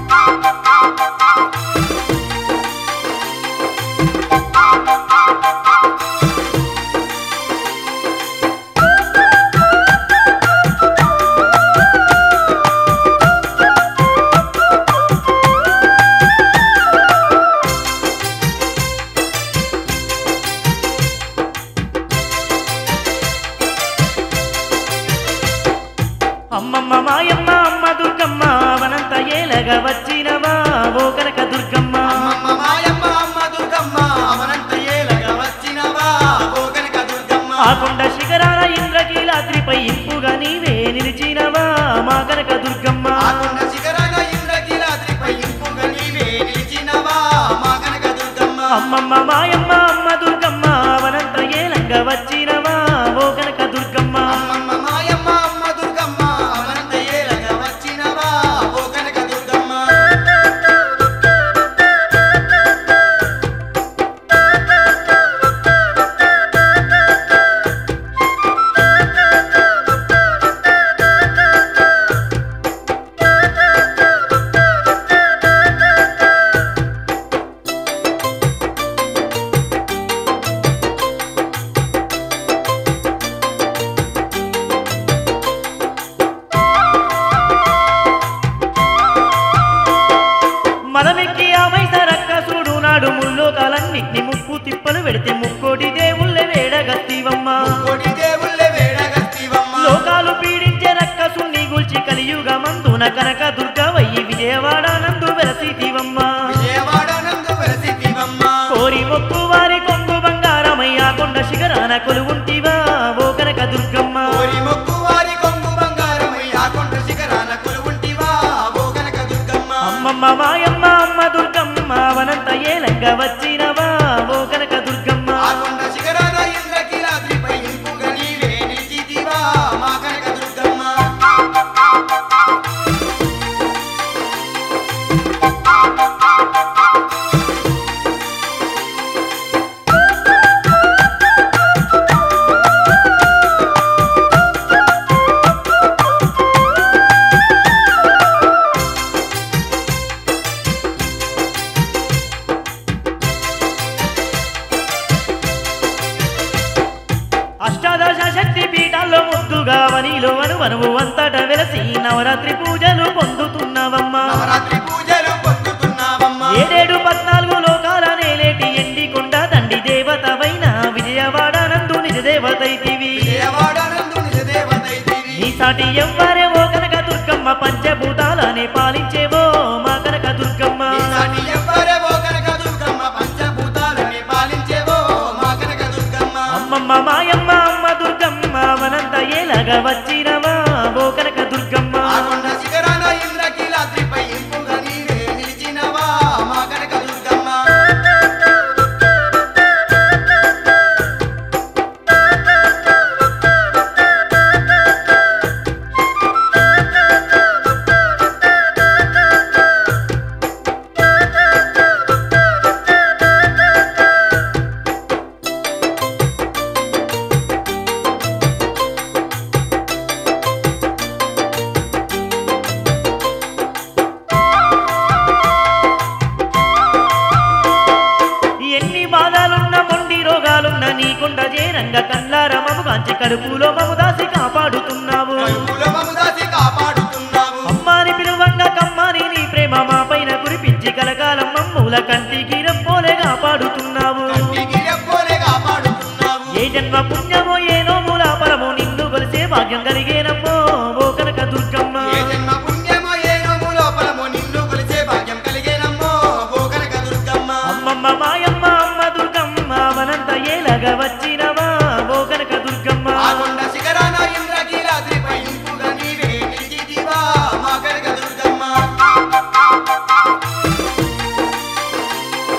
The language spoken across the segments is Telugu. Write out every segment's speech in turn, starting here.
అమ్మమ్మ మాయమ్మ అమ్మ దుర్గమ్మ అవనంత ఏలగా వచ్చినవా ఓ కనక దుర్గమ్మ అమ్మమ్మ మాయమ్మ అమ్మ దుర్గమ్మ అవనంత ఏలగా వచ్చినవా ఓ కనక దుర్గమ్మ ఆ కొండ శిఖరాల ఇంద్రకీలాద్రిపై ఇంపుగా నీవే నిలిచినవా మా కనక దుర్గమ్మ ఆకుండ శిఖరాన ఇంద్రకీలాద్రిపై ఇంపుగా నీవే నిలిచినవా మా కనక దుర్గమ్మ అమ్మమ్మ మాయమ్మ అమ్మ దుర్గమ్మ అవనంత ఏలంగా వచ్చినవా ఓ కనక దుర్గమ్మ అమ్మమ్మ మాయమ్మ అమ్మ దుర్గమ్మ అవనంత ఏలగా వచ్చినవా ఓ కనక దుర్గమ్మ మదమెక్కి ఆ మైస రక్కసుడు నాడు ముల్లోకాలన్నిటిని ముప్పు తిప్పలు పెడితే ముక్కోటి దేవుళ్ళే వేడగత్తివమ్మ కోటి దేవుళ్ళే వేడగస్తివమ్మ లోకాలు పీడించే రక్కసుని గుల్చి కలియుగ మందున కనక దుర్గవయ్యి విజయవాడ నందు వెలసితివమ్మ విజయవాడ నందు వెలసితివమ్మ కోరి మొక్కు వారి కొంగు బంగారమై ఆ కొండ శిఖరాన కొలువుంటివా ఓ కనక దుర్గమ్మ కోరి మొక్కు వారి కొంగు బంగారమై ఆ కొండ శిఖరాన కొలువుంటివా ఓ కనక దుర్గమ్మ అమ్మమ్మ మాయమ్మ అమ్మ దుర్గమ్మ వనంత ఏలంగా వచ్చినవా ఓ కనక దుర్గమ్మ ఆ కొండ శిఖరాన ఇంద్రకీలాద్రిపై ఇంపుగా నీవే నిలిచితివా మా కనక దుర్గమ్మ అష్టాదశ శక్తి పీఠాల్లో ముద్దుగా వనిలో అనువనువు అంతట వెలసి నవరాత్రి పూజలు పొందుతున్నవమ్మా నవరాత్రి పూజలు పొందుతున్నావమ్మ ఏడేడు పద్నాలుగు లోకాల నేలేటి ఎండి కొండ దండి దేవతవైన విజయవాడ నందు నిజ దేవతైతివి విజయవాడ నందు నిజ దేవతైతివి నీ సాటి ఎవ్వరే ఓ కనక దుర్గమ్మ పంచభూతాలనే పాలించేవో మా కనక దుర్గమ్మ ఈసాటి ఎవ్వరే ఓ కనక దుర్గమ్మ పంచభూతాలని పాలించేవో మా కనక దుర్గమ్మ అమ్మమ్మ మాయమ్మ అమ్మ దుర్గమ్మ వనంత ఏలాగా వచ్చినవా ఓ కనక దుర్గమ్మ ఆ కొండ శిఖరాన ఇంద్రకీలాద్రిపై ఇంపుగా నీవే నిలిచినవా మా కనక దుర్గమ్మ ఎన్ని బాధలున్న మొండి రోగాలున్న నీకుండ చేరంగ కల్లార మము కాంచి కడుపులో మము దాసి కాపాడుతున్నావు కలుపుల మముదాసి కాపాడుతున్నావు అమ్మాని పిలువంగ కమ్మాని నీ ప్రేమ మా పైన కురిపించి కలకాలం మమ్ముల కంటికి రెప్పోలే కాపాడుతున్నావు కంటికి రెప్పోలే కాపాడుతున్నావు ఏ జన్మ పుణ్యమో ఏ నోముల పరమో నిన్ను కొలిసే భాగ్యం కలిగేనమ్మో ఓ కనక దుర్గమ్మ ఏ జన్మ పుణ్యమో ఏ నోము లోపలమో నిన్ను కొలిసే భాగ్యం కలిగేనమ్మో ఓ కనక దుర్గమ్మ అమ్మమ్మ మాయమ్మ అమ్మ దుర్గమ్మ వనంత ఏలగా వచ్చినవా ఓ కనక దుర్గమ్మ ఆ కొండ శిఖరాన ఇంద్రకీలాద్రిపై ఇంపుగా నీవే నిలిచితివా మా కనక దుర్గమ్మ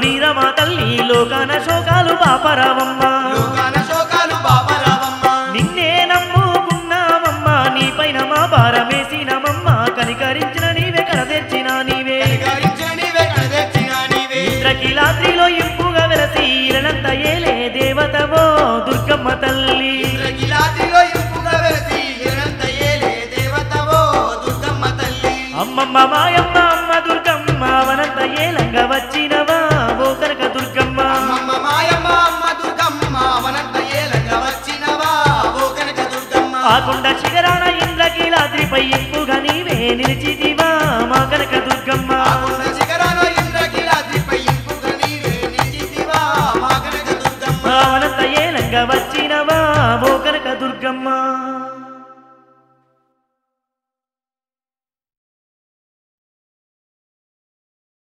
కొన్నీరమా తల్లి లోకాన శోకాలు పాపరావమ్మ లోకాన శోకాలు బాపరావమ్మ నిన్నే నమ్ముకున్నామమ్మ నీపైన మా భారమేసినమమ్మ కనికరించిన నీవే కరదెచ్చిన నీవే కనికరించిన నీవే కడదెచ్చిన నీవే ఇంద్రకీలాద్రిలో ఇంపుగా వెలసి ఇరనంత ఏలే దేవతవో దుర్గమ్మ తల్లి ఇంద్రకిలాద్రిలో ఇంపుగా వెలసి ఇరంత ఏలే దేవతవో దుర్గమ్మ తల్లి అమ్మమ్మ మాయమ్మ అమ్మ దుర్గమ్మ వనంత ఏలంగా వచ్చిన